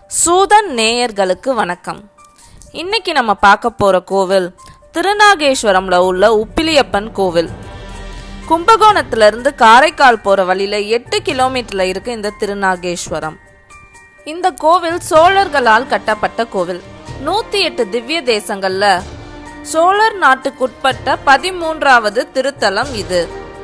சூதன் நேயர்களுக்கு வணக்கம் இன்னைக்கு நம்ம பார்க்க போற கோவில் திருநாகேஸ்வரம்ல உள்ள உப்பிலியப்பன் கோவில் கும்பகோணத்துல இருந்து காரைக்கால் போற வழியில எட்டு கிலோமீட்டர்ல இருக்கு இந்த திருநாகேஸ்வரம் இந்த கோவில் சோழர்களால் கட்டப்பட்ட கோவில் நூத்தி எட்டு திவ்ய தேசங்கள்ல சோழர் நாட்டுக்குட்பட்ட பதிமூன்றாவது திருத்தலம் இது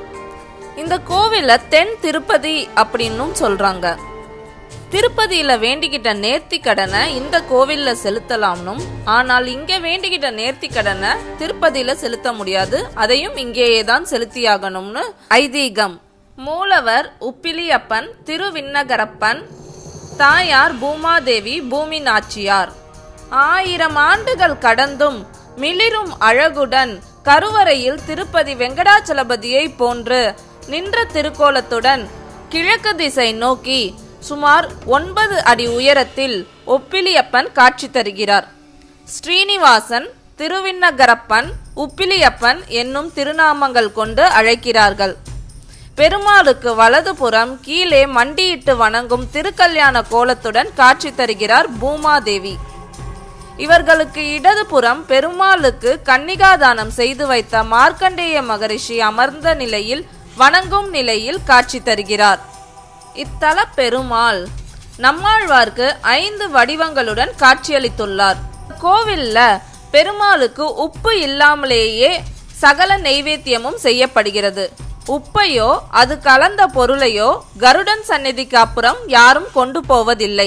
இந்த கோவில தென் திருப்பதி அப்படின்னும் சொல்றாங்க திருப்பதியில வேண்டிக்கிட்ட நேர்த்தி கடனை இந்த கோவில்ல செலுத்தலாம்னும் ஆனால் இங்க வேண்டிக்கிட்ட நேர்த்தி கடனை திருப்பதியில செலுத்த முடியாது அதையும் இங்கேயே தான் செலுத்தியாகணும்னு ஐதீகம் மூலவர் உப்பிலியப்பன் திருவிண்ணகரப்பன் தாயார் பூமாதேவி பூமி நாச்சியார் ஆயிரம் ஆண்டுகள் கடந்தும் மிளிரும் அழகுடன் கருவறையில் திருப்பதி வெங்கடாச்சலபதியை போன்று நின்ற திருக்கோலத்துடன் கிழக்கு திசை நோக்கி சுமார் ஒன்பது அடி உயரத்தில் ஒப்பிலியப்பன் காட்சி தருகிறார் ஸ்ரீனிவாசன் திருவிண்ணகரப்பன் உப்பிலியப்பன் என்னும் திருநாமங்கள் கொண்டு அழைக்கிறார்கள் பெருமாளுக்கு வலதுபுறம் கீழே மண்டியிட்டு வணங்கும் திருக்கல்யாண கோலத்துடன் காட்சி தருகிறார் பூமாதேவி இவர்களுக்கு இடதுபுறம் பெருமாளுக்கு கன்னிகாதானம் செய்து வைத்த மார்க்கண்டேய மகரிஷி அமர்ந்த நிலையில் வணங்கும் நிலையில் காட்சி தருகிறார் இத்தல பெருமாள் நம்மாழ்வார்க்கு ஐந்து வடிவங்களுடன் காட்சியளித்துள்ளார் கோவில்ல பெருமாளுக்கு உப்பு இல்லாமலேயே சகல நெய்வேத்தியமும் செய்யப்படுகிறது உப்பையோ அது கலந்த பொருளையோ கருடன் சந்நிதிக்கு அப்புறம் யாரும் கொண்டு போவதில்லை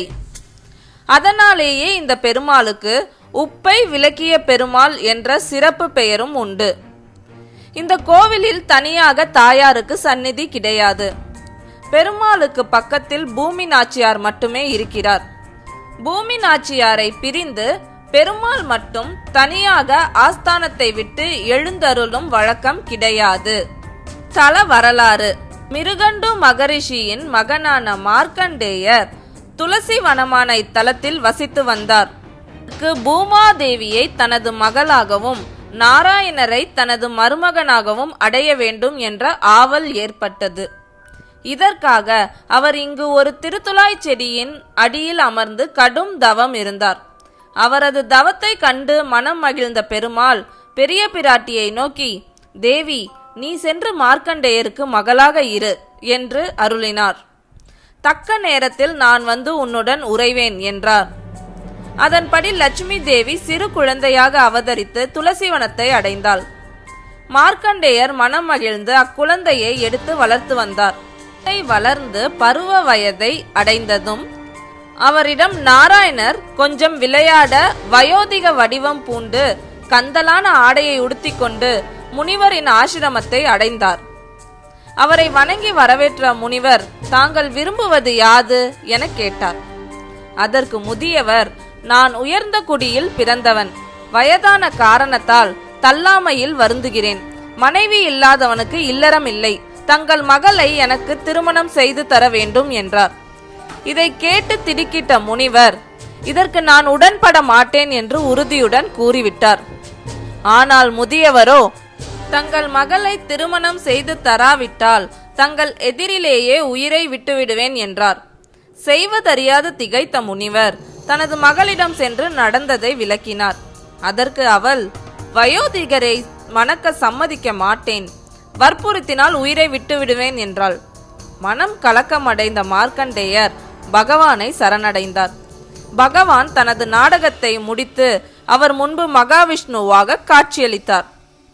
அதனாலேயே இந்த பெருமாளுக்கு உப்பை விளக்கிய பெருமாள் என்ற சிறப்பு பெயரும் உண்டு இந்த கோவிலில் தனியாக தாயாருக்கு சந்நிதி கிடையாது பெருமாளுக்கு பக்கத்தில் பூமி நாச்சியார் மட்டுமே இருக்கிறார் பூமி நாச்சியாரை பிரிந்து பெருமாள் மட்டும் தனியாக ஆஸ்தானத்தை விட்டு எழுந்தருளும் வழக்கம் கிடையாது தல வரலாறு மிருகண்டு மகரிஷியின் மகனான மார்க்கண்டேயர் துளசி வனமான இத்தலத்தில் வசித்து வந்தார் அவருக்கு பூமாதேவியை தனது மகளாகவும் நாராயணரை தனது மருமகனாகவும் அடைய வேண்டும் என்ற ஆவல் ஏற்பட்டது இதற்காக அவர் இங்கு ஒரு திருத்துளாய் செடியின் அடியில் அமர்ந்து கடும் தவம் இருந்தார் அவரது தவத்தை கண்டு மனம் மகிழ்ந்த பெருமாள் பெரிய பிராட்டியை நோக்கி தேவி நீ சென்று மார்க்கண்டேயருக்கு மகளாக இரு என்று அருளினார் தக்க நேரத்தில் நான் வந்து உன்னுடன் உறைவேன் என்றார் அதன்படி லட்சுமி தேவி சிறு குழந்தையாக அவதரித்து துளசிவனத்தை அடைந்தாள் மார்க்கண்டேயர் மனம் மகிழ்ந்து அக்குழந்தையை எடுத்து வளர்த்து வந்தார் குழந்தை வளர்ந்து பருவ வயதை அடைந்ததும் அவரிடம் நாராயணர் கொஞ்சம் விளையாட வயோதிக வடிவம் பூண்டு கந்தலான ஆடையை உடுத்திக்கொண்டு முனிவரின் ஆசிரமத்தை அடைந்தார் அவரை வணங்கி வரவேற்ற முனிவர் தாங்கள் விரும்புவது யாது என கேட்டார் அதற்கு முதியவர் நான் உயர்ந்த குடியில் பிறந்தவன் வயதான காரணத்தால் தள்ளாமையில் வருந்துகிறேன் மனைவி இல்லாதவனுக்கு இல்லறம் இல்லை தங்கள் மகளை எனக்கு திருமணம் செய்து தர வேண்டும் என்றார் இதை கேட்டு திடுக்கிட்ட முனிவர் இதற்கு நான் உடன்பட மாட்டேன் என்று உறுதியுடன் கூறிவிட்டார் ஆனால் முதியவரோ தங்கள் மகளை திருமணம் செய்து தராவிட்டால் தங்கள் எதிரிலேயே உயிரை விட்டுவிடுவேன் என்றார் செய்வதறியாது திகைத்த முனிவர் தனது மகளிடம் சென்று நடந்ததை விளக்கினார் அதற்கு அவள் வயோதிகரை மணக்க சம்மதிக்க மாட்டேன் வற்புறுத்தினால் உயிரை விட்டு விடுவேன் என்றாள் மனம் கலக்கமடைந்த மார்க்கண்டேயர் பகவானை சரணடைந்தார் பகவான் தனது நாடகத்தை முடித்து அவர் முன்பு மகாவிஷ்ணுவாக காட்சியளித்தார்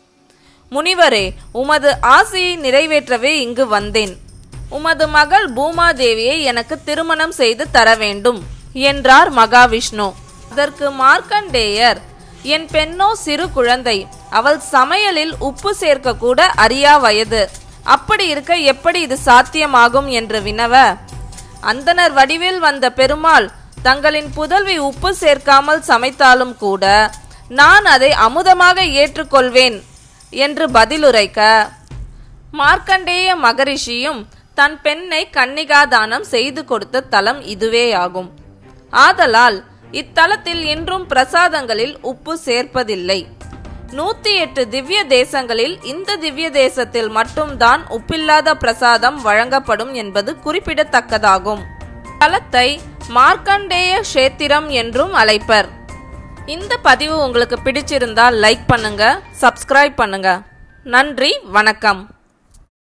முனிவரே உமது ஆசையை நிறைவேற்றவே இங்கு வந்தேன் உமது மகள் பூமாதேவியை எனக்கு திருமணம் செய்து தர வேண்டும் என்றார் மகாவிஷ்ணு அதற்கு மார்க்கண்டேயர் என் பெண்ணோ சிறு குழந்தை அவள் சமையலில் உப்பு சேர்க்க கூட அறியா வயது அப்படி இருக்க எப்படி இது சாத்தியமாகும் என்று வினவ அந்தனர் வடிவில் வந்த பெருமாள் தங்களின் புதல்வி உப்பு சேர்க்காமல் சமைத்தாலும் கூட நான் அதை அமுதமாக ஏற்றுக்கொள்வேன் என்று பதிலுரைக்க மார்க்கண்டேய மகரிஷியும் தன் பெண்ணை கன்னிகாதானம் செய்து கொடுத்த தலம் இதுவேயாகும் ஆதலால் இத்தலத்தில் இன்றும் பிரசாதங்களில் உப்பு சேர்ப்பதில்லை நூத்தி எட்டு திவ்ய தேசங்களில் இந்த திவ்ய தேசத்தில் மட்டும்தான் உப்பில்லாத பிரசாதம் வழங்கப்படும் என்பது குறிப்பிடத்தக்கதாகும் தலத்தை மார்க்கண்டேய கஷேத்திரம் என்றும் அழைப்பர் இந்த பதிவு உங்களுக்கு பிடிச்சிருந்தால் லைக் பண்ணுங்க சப்ஸ்கிரைப் பண்ணுங்க நன்றி வணக்கம்